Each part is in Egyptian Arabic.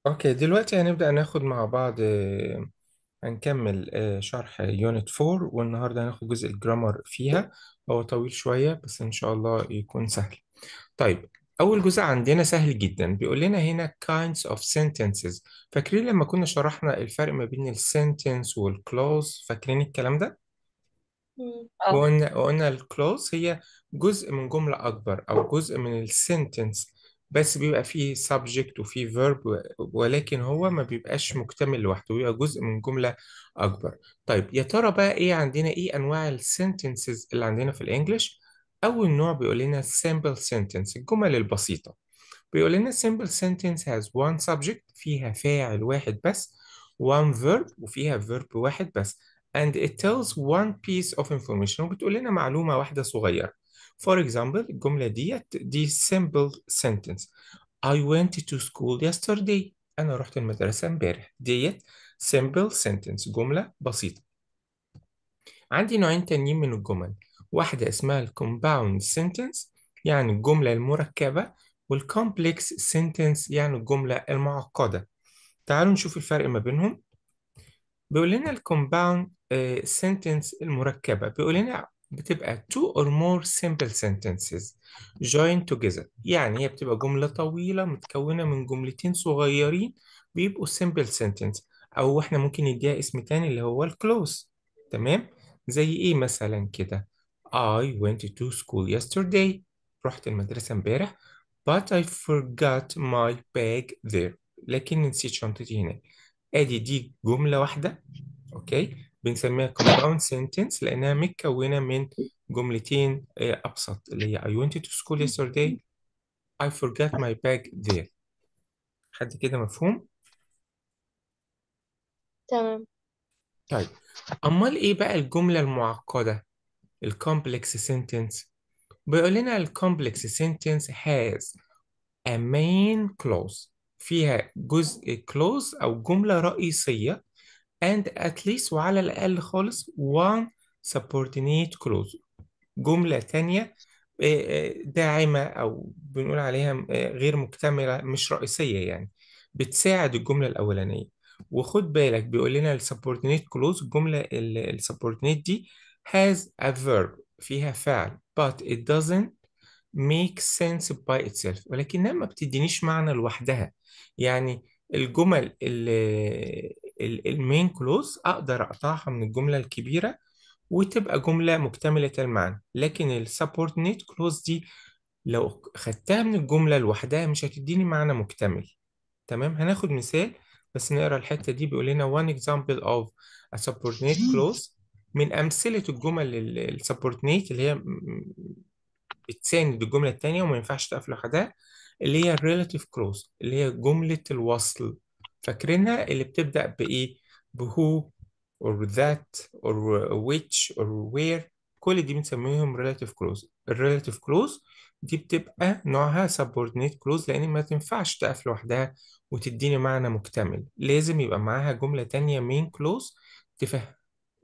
اوكي دلوقتي هنبدأ ناخد مع بعض آه، هنكمل آه، شرح يونت 4 والنهاردة هناخد جزء الجرامر فيها هو طويل شوية بس إن شاء الله يكون سهل طيب أول جزء عندنا سهل جدا بيقول لنا هنا kinds of sentences فاكرين لما كنا شرحنا الفرق ما بين السنتنس والكلوز فاكرين الكلام ده؟ مم. اه وقلنا وقلنا الكلوز هي جزء من جملة أكبر أو جزء من السنتنس بس بيبقى فيه subject وفيه verb و- ولكن هو ما بيبقاش مكتمل لوحده بيبقى جزء من جملة أكبر طيب يا ترى بقى إيه عندنا إيه أنواع السنتنسز اللي عندنا في الإنجليش أول نوع بيقول لنا simple sentence الجمل البسيطة بيقول لنا simple sentence has one subject فيها فاعل واحد بس one verb وفيها verb واحد بس and it tells one piece of information وبتقول لنا معلومة واحدة صغيرة for example الجملة ديت دي simple sentence I went to school yesterday أنا رحت المدرسة امبارح ديت simple sentence جملة بسيطة عندي نوعين تانيين من الجمل واحدة اسمها ال compound sentence يعني الجملة المركبة وال complex sentence يعني الجملة المعقدة تعالوا نشوف الفرق ما بينهم بيقول لنا ال compound آه، sentence المركبة بيقول لنا بتبقى two or more simple sentences joined together يعني هي بتبقى جملة طويلة متكونة من جملتين صغيرين بيبقوا simple sentence أو إحنا ممكن نديها اسم تاني اللي هو ال close تمام زي إيه مثلا كده I went to school yesterday رحت المدرسة امبارح but I forgot my bag there لكن نسيت شنطتي هناك ادي دي جملة واحدة اوكي بنسميها compound sentence لانها متكونة من جملتين آه، ابسط اللي هي I went to school yesterday I forgot my bag there حد كده مفهوم؟ تمام طيب امال ايه بقى الجملة المعقدة ال complex sentence بيقول لنا ال complex sentence has a main clause فيها جزء clause او جملة رئيسية and at least وعلى الأقل خالص one subordinate clause جملة تانية آه، آه، داعمة أو بنقول عليها آه، غير مكتملة مش رئيسية يعني بتساعد الجملة الأولانية وخد بالك بيقول لنا ال subordinate clause الجملة ال ال subordinate دي has a verb فيها فعل but it doesn't make sense by itself ولكنها ما بتدينيش معنى لوحدها يعني الجمل المين كلوز اقدر اقطعها من الجملة الكبيرة وتبقى جملة مكتملة المعنى لكن السبوردينيت كلوز دي لو خدتها من الجملة لوحدها مش هتديني معنى مكتمل تمام هناخد مثال بس نقرا الحتة دي بيقول لنا one example of a subordinate clause من أمثلة الجمل السبوردينيت اللي هي م- بتساند الجملة التانية وما ينفعش تقف لوحدها اللي هي relative clause اللي هي جملة الوصل فاكرينها اللي بتبدأ بإيه؟ بهو or that or which or where كل دي بنسميهم relative clause ال relative clause دي بتبقى نوعها subordinate clause لأن ما تنفعش تقف لوحدها وتديني معنى مكتمل لازم يبقى معاها جملة تانية main clause تفهم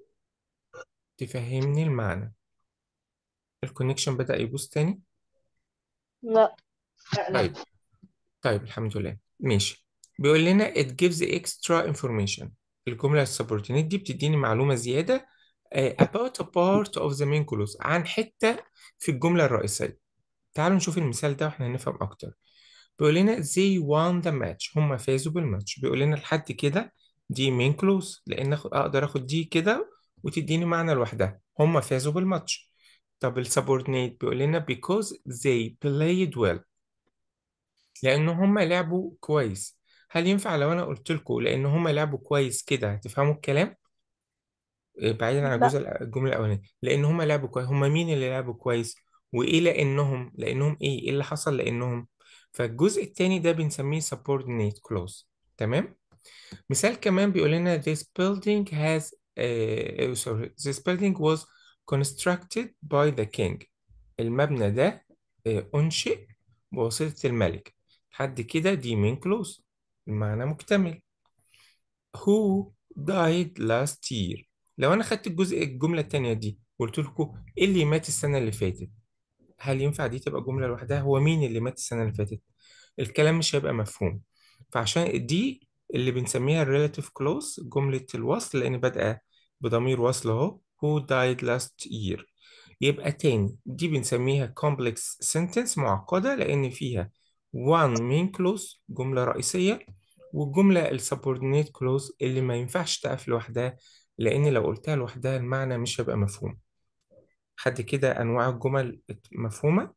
تفهمني المعنى الكونكشن بدأ يبوظ تاني لا لا لا طيب طيب الحمد لله ماشي بيقول لنا it gives extra information الجملة السبورتينيت دي بتديني معلومة زيادة آه، about a part of the main clause عن حتة في الجملة الرئيسية تعالوا نشوف المثال ده واحنا هنفهم أكتر بيقول لنا they won the match هم فازوا بالماتش بيقول لنا لحد كده دي main clause لأن أخ- أقدر أخد دي كده وتديني معنى لوحدها هم فازوا بالماتش طب السبورتينيت بيقول لنا because they played well لأن هما لعبوا كويس هل ينفع لو أنا قلت لكم لأن هما لعبوا كويس كده هتفهموا الكلام إيه، بعيدا عن لا الجزء الأ- الجملة الأولانية لأن هما لعبوا كويس هما مين اللي لعبوا كويس وإيه لأنهم لأنهم إيه إيه اللي حصل لأنهم فالجزء التاني ده بنسميه subordinate clause تمام مثال كمان بيقول لنا this building has uh, sorry this building was constructed by the king المبنى ده آه، أنشئ بواسطة الملك لحد كده دي مين كلوز المعنى مكتمل who died last year لو أنا خدت الجزء الجملة التانية دي وقلت لكم إيه اللي مات السنة اللي فاتت هل ينفع دي تبقى جملة لوحدها هو مين اللي مات السنة اللي فاتت الكلام مش هيبقى مفهوم فعشان دي اللي بنسميها الريلاتيف كلوز جملة الوصل لأن بادئة بضمير وصل أهو who died last year يبقى تاني دي بنسميها complex sentence معقدة لأن فيها one main clause جملة رئيسية والجملة ال subordinate clause اللي ما ينفعش تقف لوحدها لأن لو قلتها لوحدها المعنى مش هيبقى مفهوم حد كده أنواع الجمل مفهومة؟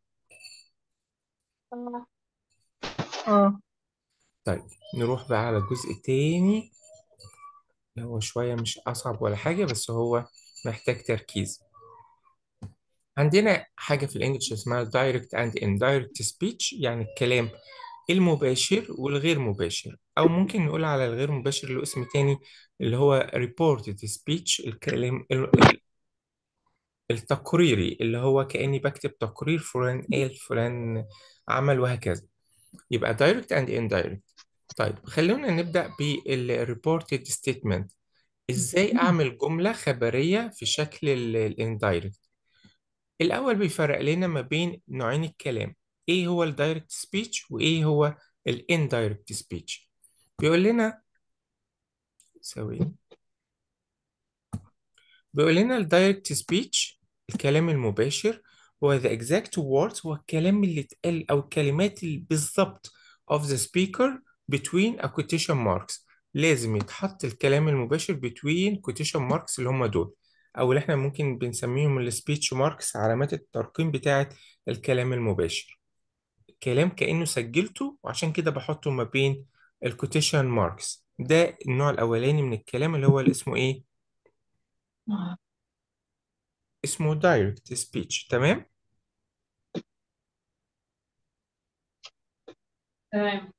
اه اه طيب نروح بقى على الجزء التاني اللي هو شوية مش أصعب ولا حاجة بس هو محتاج تركيز عندنا حاجة في الإنجليش اسمها direct and indirect speech يعني الكلام المباشر والغير مباشر أو ممكن نقول على الغير مباشر له اسم تاني اللي هو reported speech الكلام ال- ال- التقريري اللي هو كأني بكتب تقرير فلان قال فلان عمل وهكذا يبقى direct and indirect طيب خلونا نبدأ بال reported statement إزاي أعمل جملة خبرية في شكل ال indirect الأول بيفرق لنا ما بين نوعين الكلام إيه هو ال direct speech وإيه هو ال indirect speech بيقول لنا ثواني بيقول لنا ال direct speech الكلام المباشر هو the exact words هو الكلام اللي اتقال أو الكلمات اللي بالظبط of the speaker between a quotation marks لازم يتحط الكلام المباشر between quotation marks اللي هم دول أو اللي احنا ممكن بنسميهم ال speech marks علامات الترقيم بتاعة الكلام المباشر كلام كأنه سجلته وعشان كده بحطه ما بين ال quotation marks ده النوع الأولاني من الكلام اللي هو اللي اسمه إيه؟ اسمه direct speech تمام؟ تمام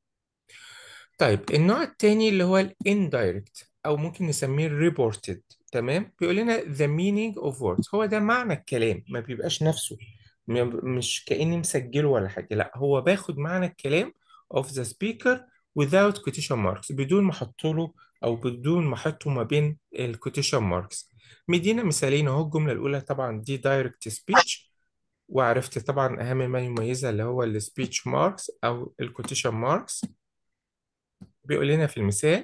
طيب النوع التاني اللي هو ال indirect أو ممكن نسميه ال reported تمام بيقول لنا the meaning of words هو ده معنى الكلام ما بيبقاش نفسه م- مش كأني مسجله ولا حاجة لا هو باخد معنى الكلام of the speaker without quotation marks بدون ما احط له أو بدون ما احطه ما بين ال quotation marks مدينا مثالين اهو الجملة الأولى طبعا دي direct speech وعرفت طبعا أهم ما يميزها اللي هو ال speech marks أو ال quotation marks بيقول لنا في المثال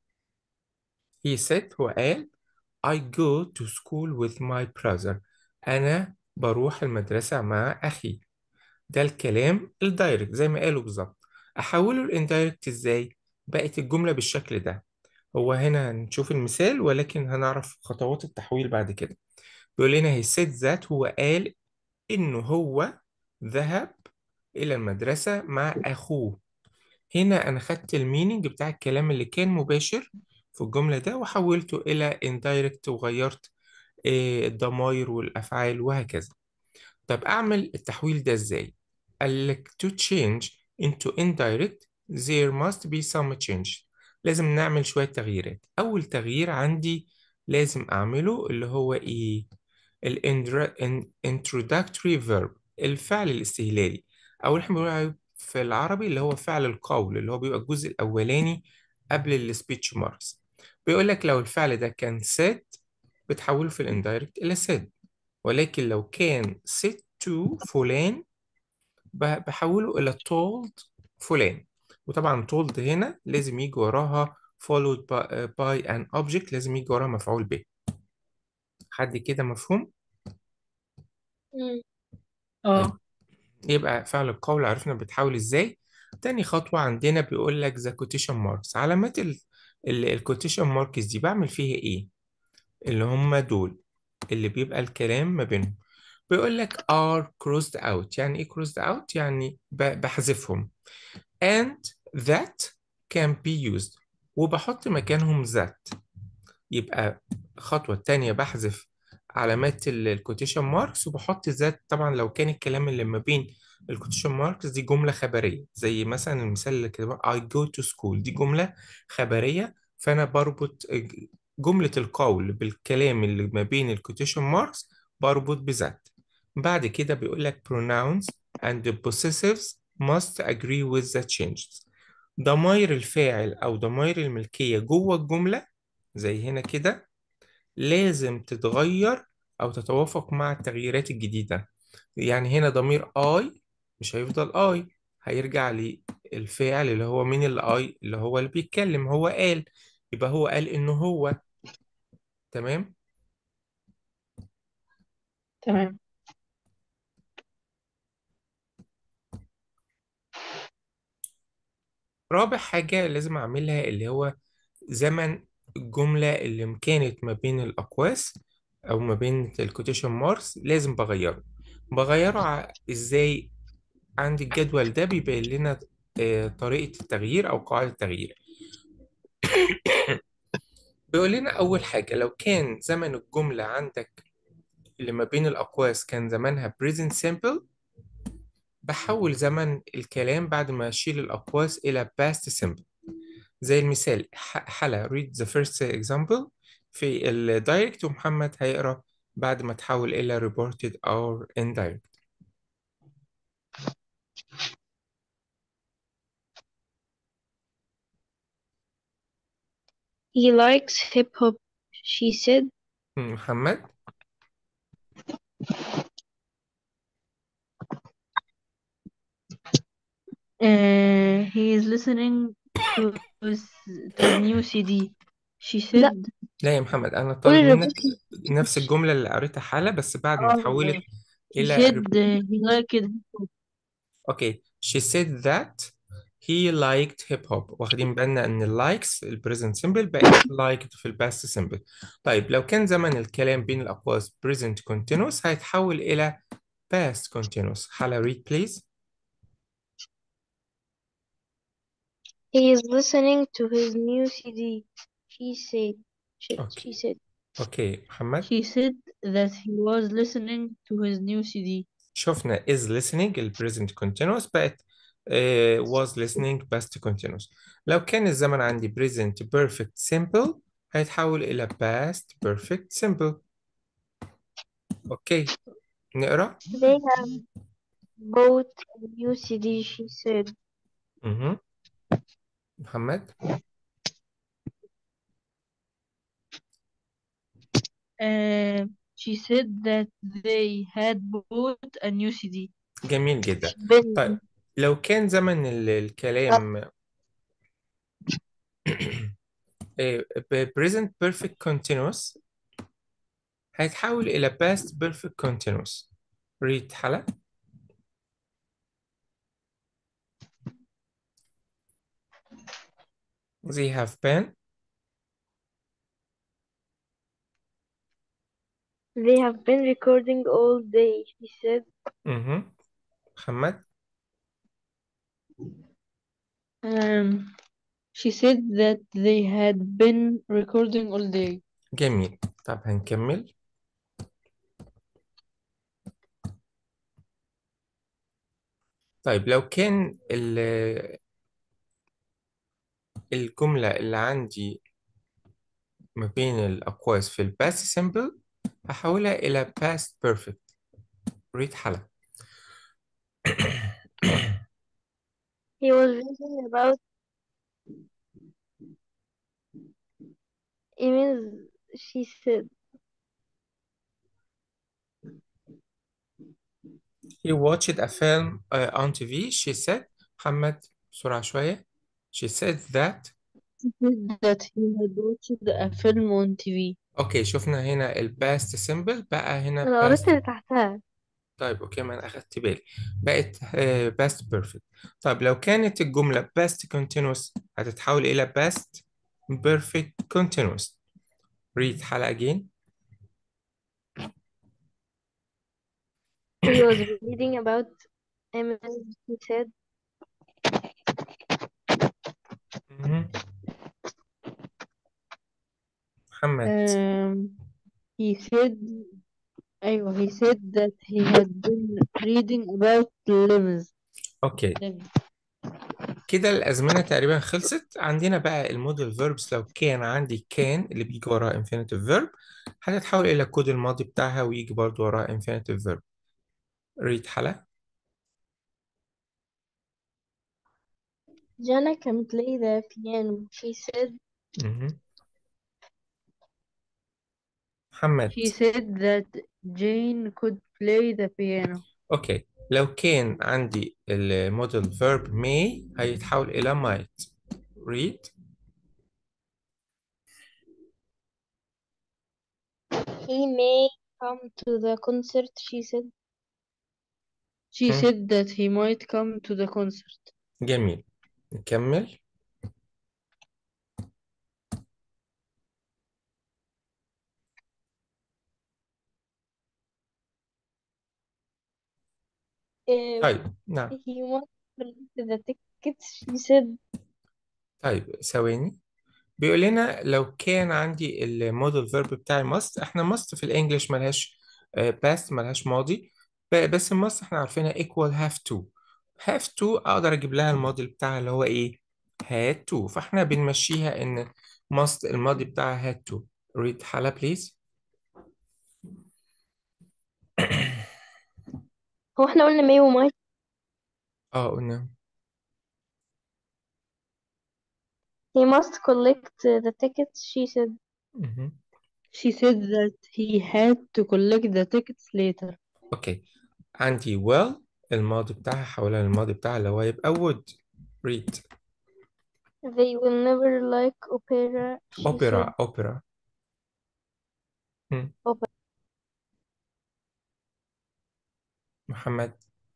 he said هو قال I go to school with my brother أنا بروح المدرسة مع أخي ده الكلام الدايركت زي ما قالوا بالظبط أحوله الاندايركت إزاي بقت الجملة بالشكل ده هو هنا هنشوف المثال ولكن هنعرف خطوات التحويل بعد كده بيقول لنا he said that هو قال إنه هو ذهب إلى المدرسة مع أخوه هنا أنا خدت المينينج بتاع الكلام اللي كان مباشر في الجملة ده وحولته إلى indirect وغيرت آه، الضمائر والأفعال وهكذا طب أعمل التحويل ده إزاي؟ قال لك to change into indirect there must be some change لازم نعمل شوية تغييرات أول تغيير عندي لازم أعمله اللي هو إيه؟ ال indra- in- introductory verb الفعل الاستهلالي أو اللي احنا بنقول عليه في العربي اللي هو فعل القول اللي هو بيبقى الجزء الأولاني قبل السبيتش ماركس بيقول لك لو الفعل ده كان said بتحوله في الاندايركت إلى said ولكن لو كان said to فلان ب- بحوله إلى told فلان وطبعا told هنا لازم يجي وراها followed by, by an object لازم يجي وراها مفعول به حد كده مفهوم؟ مم. اه يبقى فعل القول عرفنا بتحول ازاي تاني خطوة عندنا بيقول لك the quotation marks علامات ال ال quotation marks دي بعمل فيها ايه اللي هم دول اللي بيبقى الكلام ما بينهم بيقول لك are crossed out يعني ايه crossed out يعني ب- بحذفهم and that can be used وبحط مكانهم that يبقى الخطوة التانية بحذف علامات الكوتيشن ماركس وبحط ذات طبعا لو كان الكلام اللي ما بين الكوتيشن ماركس دي جملة خبرية زي مثلا المثال اللي كده I go to school دي جملة خبرية فأنا بربط جملة القول بالكلام اللي ما بين الكوتيشن ماركس بربط بذات بعد كده بيقول لك pronouns and the possessives must agree with the changes ضمائر الفاعل أو ضمائر الملكية جوه الجملة زي هنا كده لازم تتغير أو تتوافق مع التغييرات الجديدة يعني هنا ضمير I مش هيفضل I هيرجع للفاعل اللي هو مين اللي اي اللي هو اللي بيتكلم هو قال يبقى هو قال انه هو تمام تمام رابع حاجة لازم أعملها اللي هو زمن الجملة اللي كانت ما بين الأقواس أو ما بين الكوتيشن ماركس لازم بغيره بغيره ع- إزاي عند الجدول ده بيبين لنا آه، طريقة التغيير أو قاعدة التغيير بيقول لنا أول حاجة لو كان زمن الجملة عندك اللي ما بين الأقواس كان زمانها present simple بحول زمن الكلام بعد ما أشيل الأقواس إلى past simple زي المثال ح- حلا read the first example في الدايركت ومحمد هيقرأ بعد ما تحول إلى reported or indirect He likes hip hop, she said. محمد Uh, he is listening to his, to his new CD. She لا said, لا يا محمد أنا قول طالب منك الريبورت نفس الجملة اللي قريتها حلا بس بعد ما oh, اتحولت she إلى said rep- uh, he liked hip hop. okay she said that he liked hip hop واخدين بالنا ان اللايكس البريزنت سيمبل بقت liked في الباست سيمبل طيب لو كان زمن الكلام بين الاقواس present continuous هيتحول الى past continuous حلا read please He is listening to his new CD. She said. She, اوكي she said. اوكي محمد She said that he was listening to his new CD. شفنا is listening ال present continuous بقت uh, was listening past continuous لو كان الزمن عندي present perfect simple هيتحول إلى past perfect simple أوكي نقرأ They have bought a new CD, she said. مهم. محمد Uh, she said that they had bought a new CD. جميل جدا Been طيب لو كان زمن ال- الكلام آه، ب- present perfect continuous هيتحول إلى past perfect continuous read حلا they have been they have been recording all day, she said. مهم. محمد Um, she said that they had been recording all day. جميل طب هنكمل طيب لو كان ال- الجملة اللي عندي ما بين الأقواس في ال past simple هحولها إلى past perfect read حلا He was reading about emails, she said. He watched a film uh, on TV she said محمد بسرعة شوية she said that She said that he had watched a film on TV. أوكي شفنا هنا ال past simple بقى هنا أنا قريت past اللي تحتها. طيب أوكي ما أنا أخدت بالي بقت uh, past perfect طيب لو كانت الجملة past continuous هتتحول إلى past perfect continuous read حلقة again He was reading about emails, she said. مهم. محمد Um, he said, أيوة, he said that he had been reading about lemons. أوكي lemons. كده الأزمنة تقريبا خلصت عندنا بقى الموديل فيربس لو كان عندي كان اللي بيجي وراها infinitive verb هتتحول إلى الكود الماضي بتاعها ويجي برضو وراها infinitive verb read حلا Jana can play the piano, she said. مهم. محمد She said that Jane could play the piano. أوكي لو كان عندي المودل verb may هيتحول إلى might read He may come to the concert, she said. She Hmm. said that he might come to the concert. جميل نكمل Uh, طيب نعم he must collect the tickets, she said. طيب ثواني بيقول لنا لو كان عندي المودل فيرب بتاعي must احنا must في الانجليش ملهاش آه، past ملهاش ماضي ب- بس must احنا عارفينها equal have to have to اقدر اجيب لها الماضي بتاعها اللي هو ايه had to فاحنا بنمشيها ان must الماضي بتاعها had to read حالة please هو احنا قلنا may وmight اه قلنا he must collect the tickets she said مهم. She said that he had to collect the tickets later. اوكي عندي will الماضي بتاعها حولها للماضي بتاعها اللي هو يبقى would read they will never like opera she said opera opera مم. opera محمد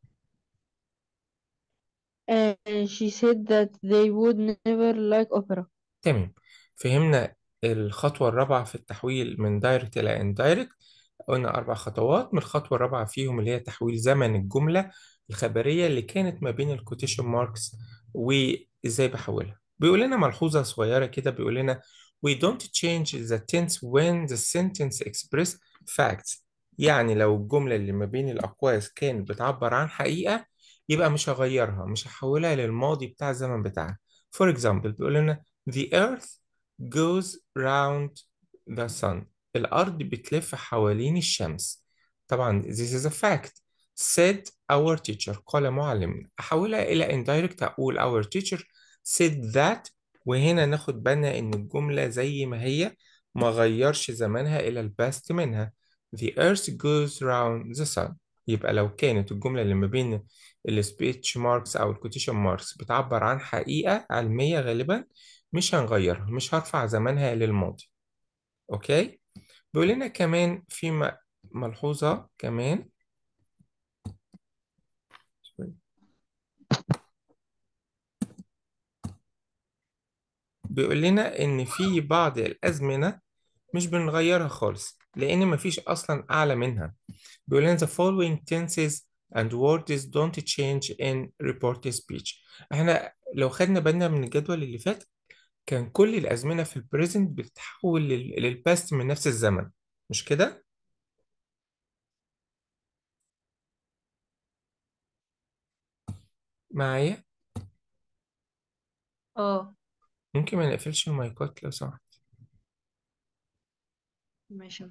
And she said that they would never like opera. تمام فهمنا الخطوة الرابعة في التحويل من دايركت إلى indirect قلنا أربع خطوات من الخطوة الرابعة فيهم اللي هي تحويل زمن الجملة الخبرية اللي كانت ما بين الكوتيشن ماركس وإزاي بحولها بيقول لنا ملحوظة صغيرة كده بيقول لنا we don't change the tense when the sentence express facts يعني لو الجملة اللي ما بين الأقواس كانت بتعبر عن حقيقة يبقى مش هغيرها مش هحولها للماضي بتاع الزمن بتاعها for example بيقول لنا The earth goes round the sun. الأرض بتلف حوالين الشمس. طبعا this is a fact. said our teacher قال معلم. أحولها إلى indirect أقول our teacher said that وهنا ناخد بالنا إن الجملة زي ما هي ما غيرش زمانها إلى الباست منها. The earth goes round the sun. يبقى لو كانت الجملة اللي ما بين السبيتش ماركس أو الكوتيشن ماركس بتعبر عن حقيقة علمية غالبا مش هنغيرها مش هرفع زمانها للماضي اوكي بيقول لنا كمان في م- ملحوظة كمان بيقول لنا ان في بعض الازمنة مش بنغيرها خالص لان مفيش اصلا اعلى منها بيقول لنا the following tenses and words don't change in reported speech احنا لو خدنا بالنا من الجدول اللي فات كان كل الازمنة في البريزنت بتتحول لل- للباست من نفس الزمن مش كده معايا اه ممكن ما نقفلش المايكات لو سمحت ماشي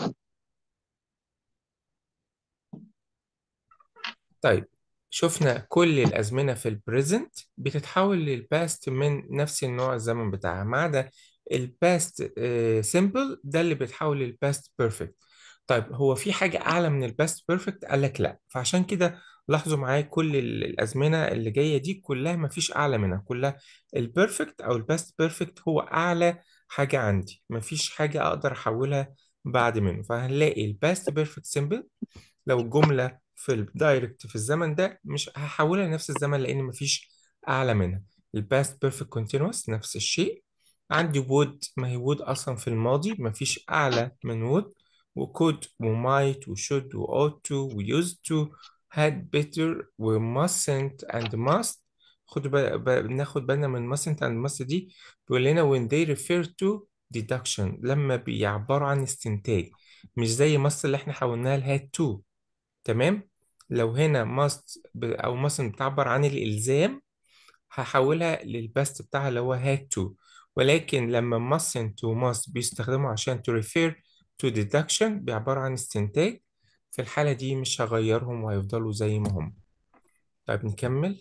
طيب شفنا كل الأزمنة في البريزنت بتتحول للباست من نفس النوع الزمن بتاعها ما عدا الباست سيمبل ده اللي بيتحول للباست بيرفكت طيب هو في حاجة أعلى من الباست بيرفكت قال لك لا فعشان كده لاحظوا معايا كل ال- الأزمنة اللي جاية دي كلها ما فيش أعلى منها كلها البيرفكت أو الباست بيرفكت هو أعلى حاجة عندي ما فيش حاجة أقدر أحولها بعد منه فهنلاقي الباست بيرفكت سيمبل لو الجملة في الدايركت في الزمن ده مش هحولها لنفس الزمن لأن مفيش أعلى منها الباست بيرفكت كونتينوس نفس الشيء عندي would ما هي would أصلا في الماضي مفيش أعلى من would وcould وmight وshould وought to وused to had better وmustn't and must خدوا بال... ب- ناخد بالنا من mustn't and must دي بيقول لنا when they refer to deduction لما بيعبروا عن استنتاج مش زي must اللي احنا حولناها ل had to تمام لو هنا must ب- او mustn't بتعبر عن الالزام هحولها للباست بتاعها اللي هو had to ولكن لما mustn't و must بيستخدموا عشان to refer to deduction بيعبروا عن استنتاج في الحالة دي مش هغيرهم وهيفضلوا زي ما هم طيب نكمل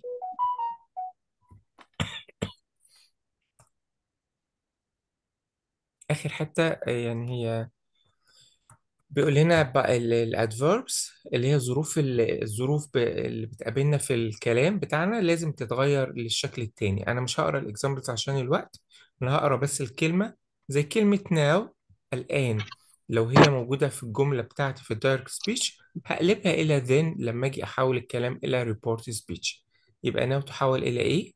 آخر حتة آه، يعني هي بيقول لنا بقى الادفيربس اللي هي ظروف ال- الظروف ب- اللي بتقابلنا في الكلام بتاعنا لازم تتغير للشكل التاني انا مش هقرا الاكزامبلز عشان الوقت انا هقرا بس الكلمة زي كلمة now الآن لو هي موجودة في الجملة بتاعتي في الدايركت سبيتش هقلبها إلى then لما أجي أحول الكلام إلى ريبورت سبيتش يبقى now تحول إلى إيه؟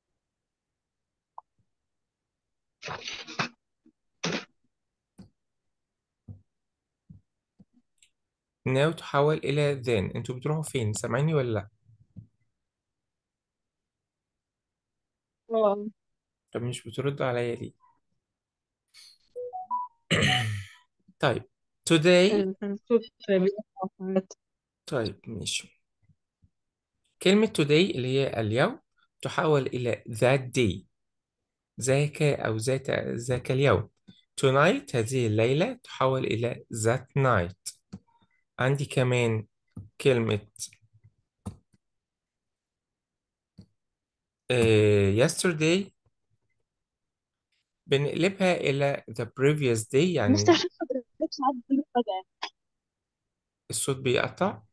now تحول إلى then أنتوا بتروحوا فين؟ سامعيني ولا لأ؟ اه طب مش بتردوا عليا ليه؟ طيب today الصوت بيقطع ساعات طيب ماشي كلمة today اللي هي اليوم تحول إلى that day ذاك أو ذات ذاك اليوم tonight هذه الليلة تحول إلى that night عندي كمان كلمة آه، yesterday بنقلبها إلى the previous day يعني مستر شوف حضرتك ساعات بيروح فجأة الصوت بيقطع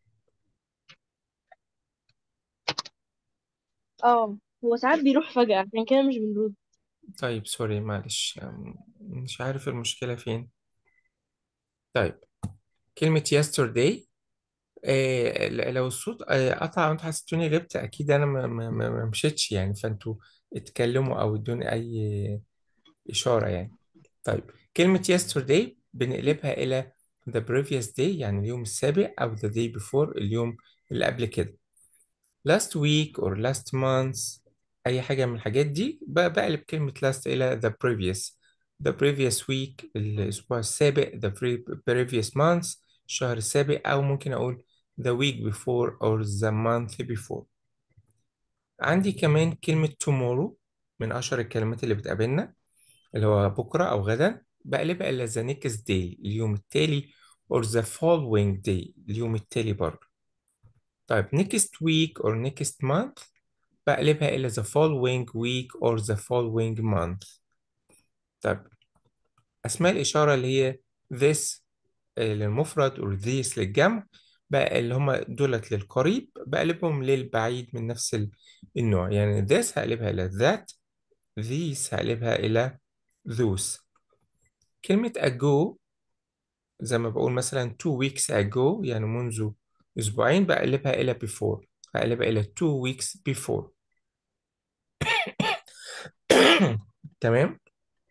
اه هو ساعات بيروح فجأة عشان كده مش بنرد طيب سوري معلش أم، مش عارف المشكلة فين طيب كلمة yesterday آه، ل- لو الصوت آه، قطع وانتوا حسيتوني غبت اكيد انا ما ما- ما- ما مشيتش يعني فانتوا اتكلموا او ادوني اي اشاره يعني طيب كلمه yesterday بنقلبها الى the previous day يعني اليوم السابق او the day before اليوم اللي قبل كده last week or last month اي حاجه من الحاجات دي ب- بقلب كلمه last الى the previous the previous week الاسبوع السابق the pre- previous month الشهر السابق او ممكن اقول the week before or the month before عندي كمان كلمه tomorrow من اشهر الكلمات اللي بتقابلنا اللي هو بكره او غدا بقلبها الى the next day اليوم التالي or the following day اليوم التالي برضه طيب next week or next month بقلبها إلى the following week or the following month طيب أسماء الإشارة اللي هي this آه، للمفرد or these للجمع بقى اللي هما دولت للقريب بقلبهم للبعيد من نفس ال- النوع يعني this هقلبها إلى that these هقلبها إلى those كلمة ago زي ما بقول مثلا two weeks ago يعني منذ أسبوعين بقلبها إلى before هقلبها إلى two weeks before تمام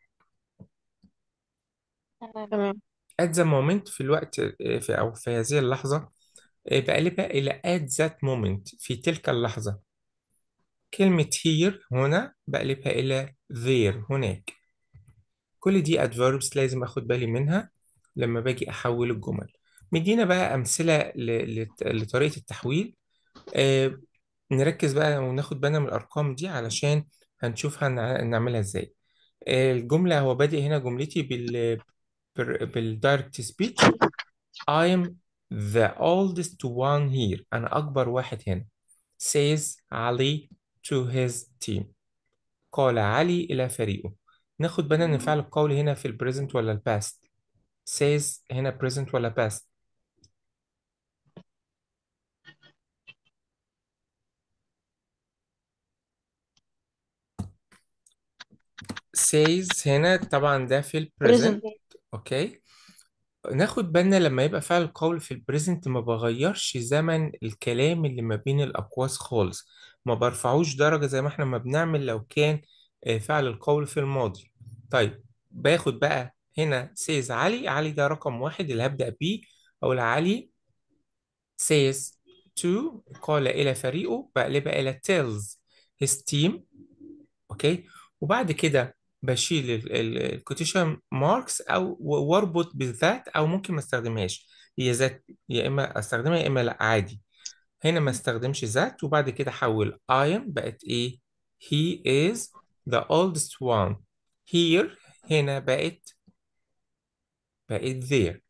تمام at the moment في الوقت آه، في أو في هذه اللحظة آه، بقلبها إلى at that moment في تلك اللحظة كلمة here هنا بقلبها إلى there هناك كل دي adverbs لازم أخد بالي منها لما باجي أحول الجمل مدينا بقى أمثلة ل- لت- لطريقة التحويل آه، نركز بقى وناخد بالنا من الأرقام دي علشان هنشوف هنع- هنعملها إزاي آه، الجملة هو بادئ هنا جملتي بال بالدايركت سبيتش I'm the oldest one here أنا أكبر واحد هنا says علي to his team قال علي إلى فريقه ناخد بالنا إن فعل القول هنا في البريزنت ولا الباست says هنا present ولا past says هنا طبعا ده في البريزنت present أوكي ناخد بالنا لما يبقى فعل القول في البريزنت ما بغيرش زمن الكلام اللي ما بين الأقواس خالص ما برفعوش درجة زي ما احنا ما بنعمل لو كان آه، فعل القول في الماضي طيب باخد بقى هنا says علي علي ده رقم واحد اللي هبدأ بيه أقول علي says to قال إلى فريقه بقلبها إلى tells his team أوكي وبعد كده بشيل الكوتيشن ماركس او و- واربط بالذات او ممكن ما استخدمهاش هي ذات يا اما استخدمها يا اما لا عادي هنا ما استخدمش ذات وبعد كده حول I am بقت ايه he is the oldest one here هنا بقت بقت there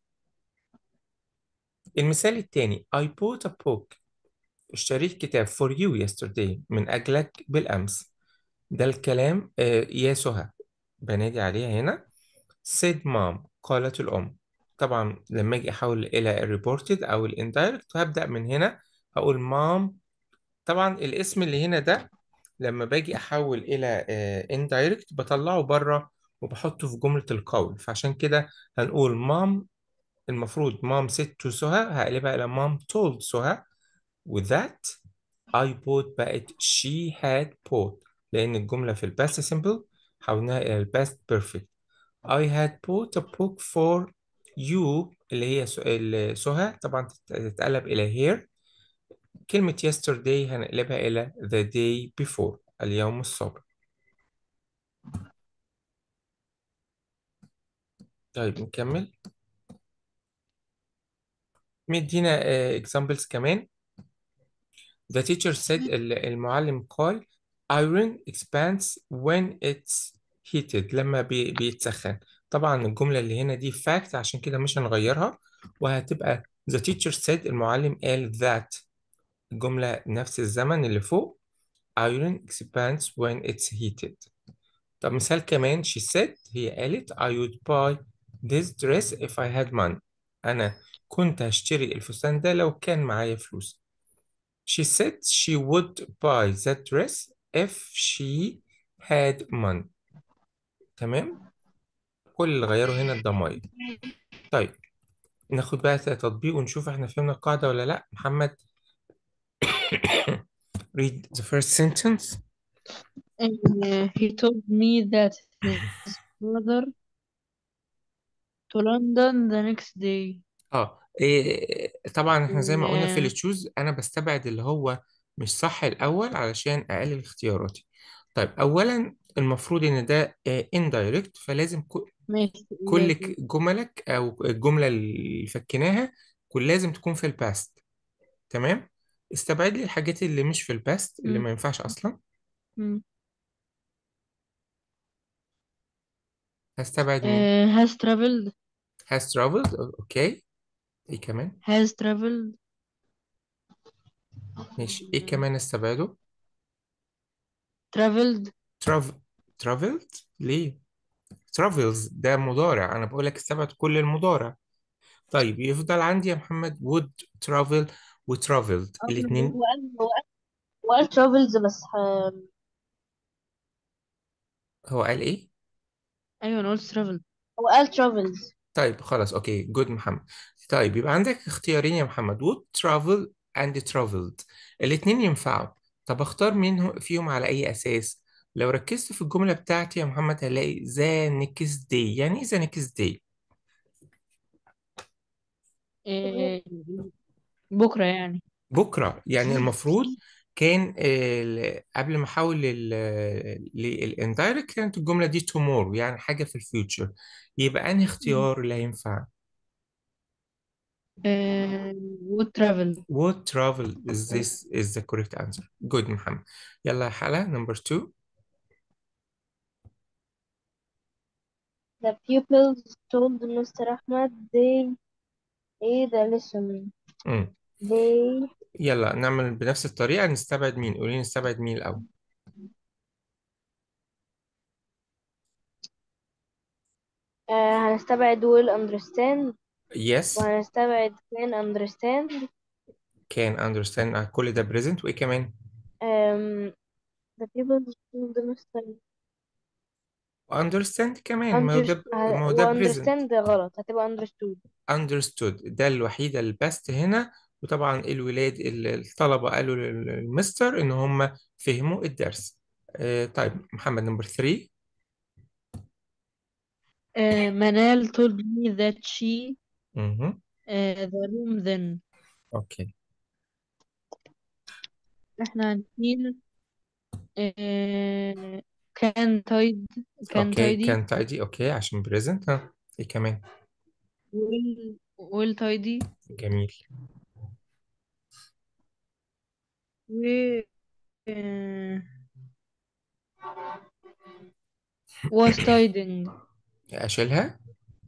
المثال التاني I bought a book اشتريت كتاب for you yesterday من أجلك بالأمس ده الكلام آه، يا سهى بنادي عليها هنا said mom قالت الأم طبعا لما اجي احول الى الريبورتد او الاندايركت هبدأ من هنا هقول مام طبعا الاسم اللي هنا ده لما باجي احول الى اندايركت بطلعه بره وبحطه في جملة القول فعشان كده هنقول مام المفروض مام said to سهى هقلبها الى مام told سهى with that I bought بقت she had bought لأن الجملة في الباست simple حولناها إلى الباست perfect I had bought a book for you اللي هي س- ال- سهى طبعا تت- تتقلب إلى here كلمة yesterday هنقلبها إلى the day before اليوم السابق طيب نكمل مدينا آه، examples كمان The teacher said ال- المعلم قال iron expands when it's heated لما بي بيتسخن طبعا الجملة اللي هنا دي fact عشان كده مش هنغيرها وهتبقى the teacher said المعلم قال that الجملة نفس الزمن اللي فوق iron expands when it's heated طب مثال كمان she said هي قالت I would buy this dress if I had money أنا كنت هشتري الفستان ده لو كان معايا فلوس She said she would buy that dress if she had money. تمام؟ كل اللي غيره هنا الضمائر. طيب ناخد بقى تطبيق ونشوف احنا فهمنا القاعدة ولا لا. محمد read the first sentence. Uh, he told me that his brother to London the next day. اه إيه طبعا احنا زي ما قلنا في Uh, التشوز انا بستبعد اللي هو مش صح الاول علشان اقلل اختياراتي. طيب اولا المفروض ان ده آه، indirect فلازم ك- ماشي كل لازم ك- جملك او الجمله اللي فكيناها كل لازم تكون في الباست تمام استبعد لي الحاجات اللي مش في الباست اللي مم. ما ينفعش اصلا مم. هستبعد مين Uh, has traveled has traveled اوكي ايه كمان has traveled ماشي ايه uh, كمان استبعده traveled travel traveled ليه travels ده مضارع انا بقول لك استبعد كل المضارع طيب يفضل عندي يا محمد would travel و traveled اه الاتنين هو قال هو قال هو قال ترافلز بس ه- هو قال ايه أيوة أنا قلت traveled هو قال ترافلز طيب خلاص اوكي جود محمد طيب يبقى عندك اختيارين يا محمد would travel and traveled الاتنين ينفعوا طب اختار مين هو- فيهم على اي اساس لو ركزت في الجملة بتاعتي يا محمد هلاقي the next day يعني ايه the next day uh, بكرة يعني بكرة يعني المفروض كان آه، قبل ما احول للاندايركت كانت الجملة دي tomorrow يعني حاجة في الفيوتشر يبقى انهي اختيار اللي هينفع uh, would travel What travel is this is the correct answer. Good محمد. يلا يا حلا number two. The pupils told Mr. Ahmed they ايه the lesson مم. they يلا نعمل بنفس الطريقة نستبعد مين؟ قولي لي نستبعد مين الأول. آه هنستبعد will understand Yes, وهنستبعد can understand can understand آه، كل ده present وإيه كمان؟ um, the pupils told Mr. understand كمان ما هو Under... ده ما هو ده present. understand غلط هتبقى understood understood ده الوحيدة البست هنا وطبعا الولاد ال- الطلبة قالوا لل- للمستر إن هم فهموا الدرس. آه طيب محمد number three. uh, Manal told me that she مهم. uh, the room then أوكي. احنا هنشيل uh, can tidy can أوكي tidy كان tidy أوكي عشان present ها إيه كمان؟ will will tidy جميل. و uh, was tidying أشيلها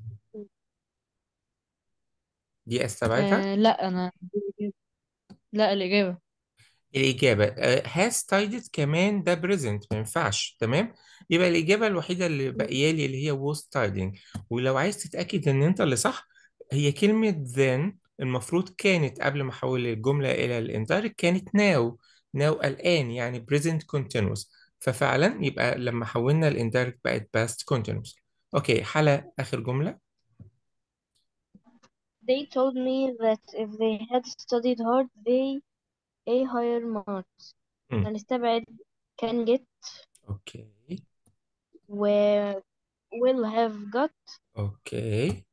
دي استبعدها uh, لا أنا لا الإجابة الإجابة آه، has tidied كمان ده present ما ينفعش تمام يبقى الإجابة الوحيدة اللي باقية لي اللي هي was tidying ولو عايز تتأكد إن أنت اللي صح هي كلمة then المفروض كانت قبل ما أحول الجملة إلى الإندايركت كانت now now الآن يعني present continuous ففعلا يبقى لما حولنا الإندايركت بقت past continuous أوكي حالة آخر جملة They told me that if they had studied hard they a higher marks مم. هنستبعد can get أوكي و will have got أوكي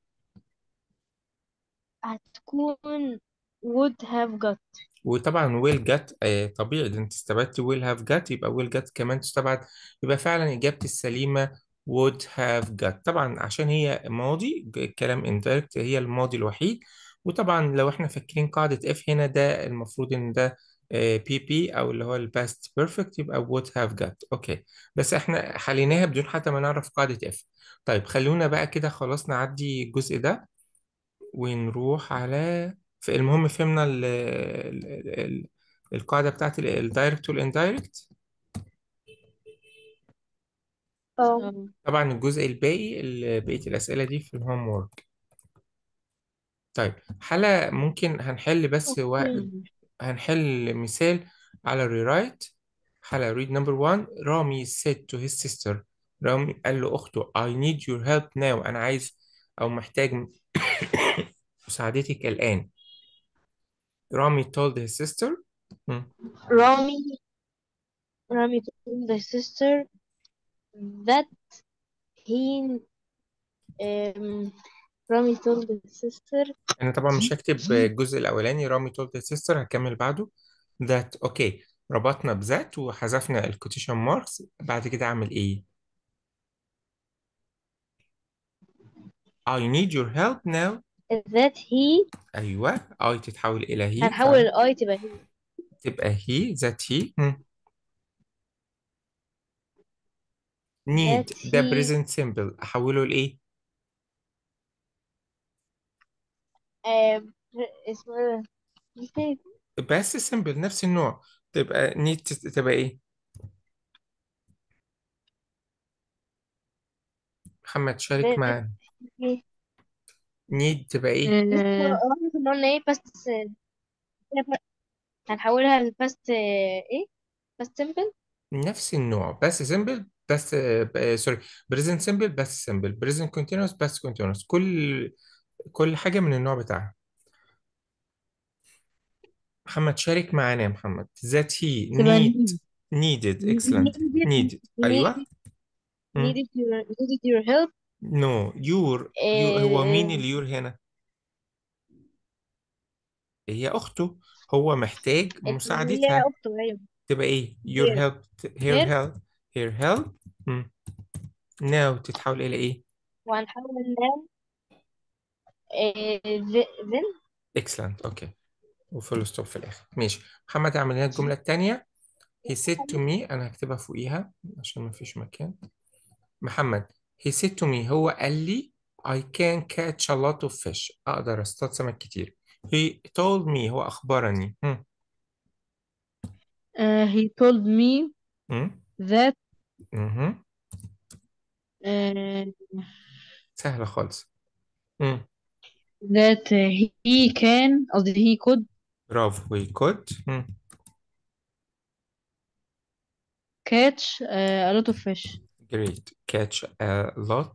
هتكون would have got وطبعا will get آه طبيعي ده انت استبعدت will have got يبقى will get كمان تستبعد يبقى فعلا إجابتي السليمة would have got طبعا عشان هي ماضي الكلام indirect هي الماضي الوحيد وطبعا لو احنا فاكرين قاعدة if هنا ده المفروض ان ده بي بي او اللي هو ال past perfect يبقى would have got اوكي بس احنا حليناها بدون حتى ما نعرف قاعدة if طيب خلونا بقى كده خلاص نعدي الجزء ده ونروح على ف- المهم فهمنا ال ال ال القاعدة بتاعت الدايركت والاندايركت اه آه. طبعا الجزء الباقي ال- بقية الأسئلة دي في الهوم وورك طيب حالة ممكن هنحل بس و... أوكي. هنحل مثال على الريرايت حالة read number one رامي said to his sister رامي قال لأخته I need your help now أنا عايز أو محتاج مساعدتك الآن رامي told his sister مم. Rami Rami told his sister that he um Rami told his sister أنا طبعا مش هكتب الجزء الأولاني رامي told his sister هكمل بعده that أوكي ربطنا بذات وحذفنا الكوتيشن ماركس بعد كده أعمل إيه؟ I need your help now that he أيوه I تتحول إلى هي هنحول فعلا الاي تبقى هي تبقى he that he مم. that need ده he present simple أحوله لإيه؟ آم، اسمه إيه؟ نسيت بس simple نفس النوع تبقى need تت- تبقى إيه؟ محمد شارك that معانا he need تبقى إيه؟ لسه آه، هو احنا كنا قلنا ايه بس هنحولها لباست ايه باست سيمبل نفس النوع بس simple بس سوري present simple بس simple present continuous بس continuous كل كل حاجة من النوع بتاعها محمد شارك معانا يا محمد that he تبقى need need needed excellent needed needed أيوه مم. needed your needed your help no your you هو مين آه، اليور هنا هي أخته هو محتاج هي مساعدتها اخته ايوه تبقى إيه your here help her here help her help مم. now تتحول إلى إيه وهنحول now آه، th- then excellent أوكي وفول ستوب في الآخر ماشي محمد اعمل لنا الجملة التانية he said to me أنا هكتبها فوقيها عشان ما فيش مكان محمد he said to me هو قال لي I can catch a lot of fish أقدر أصطاد سمك كتير he told me هو أخبرني هم. آه، he told me هم. that مهم. آه، سهلة خالص هم. that he can قصدي he could برافو we could هم. catch آه، a lot of fish great catch a lot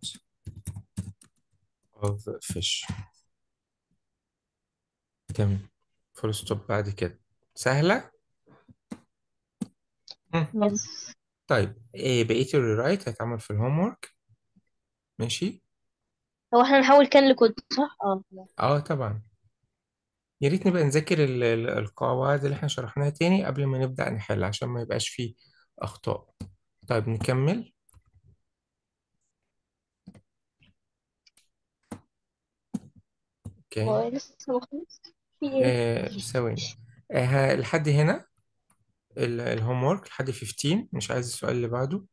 of fish تمام فول ستوب بعد كده سهلة هم. yes طيب إيه بقية الريرايت هيتعمل في الهوم ورك ماشي هو احنا نحول كان لكود صح اه اه طبعا يا ريت نبقى نذاكر ال- ال- القواعد اللي احنا شرحناها تاني قبل ما نبدأ نحل عشان ما يبقاش فيه أخطاء طيب نكمل هو اوكي لسه مخلص في ايه آه ثواني آه ها- لحد هنا الهوم ورك لحد 15 مش عايز السؤال اللي بعده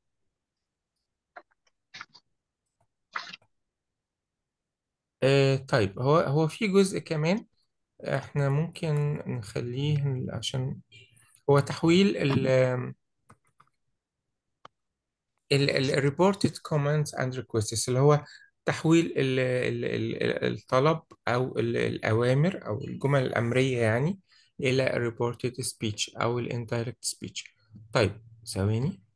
آه طيب هو هو في جزء كمان احنا ممكن نخليه عشان هو تحويل ال ال ال reported comments and requests اللي هو تحويل ال ال ال الطلب أو ال الأوامر أو الجمل الأمرية يعني إلى reported speech أو ال indirect speech طيب ثواني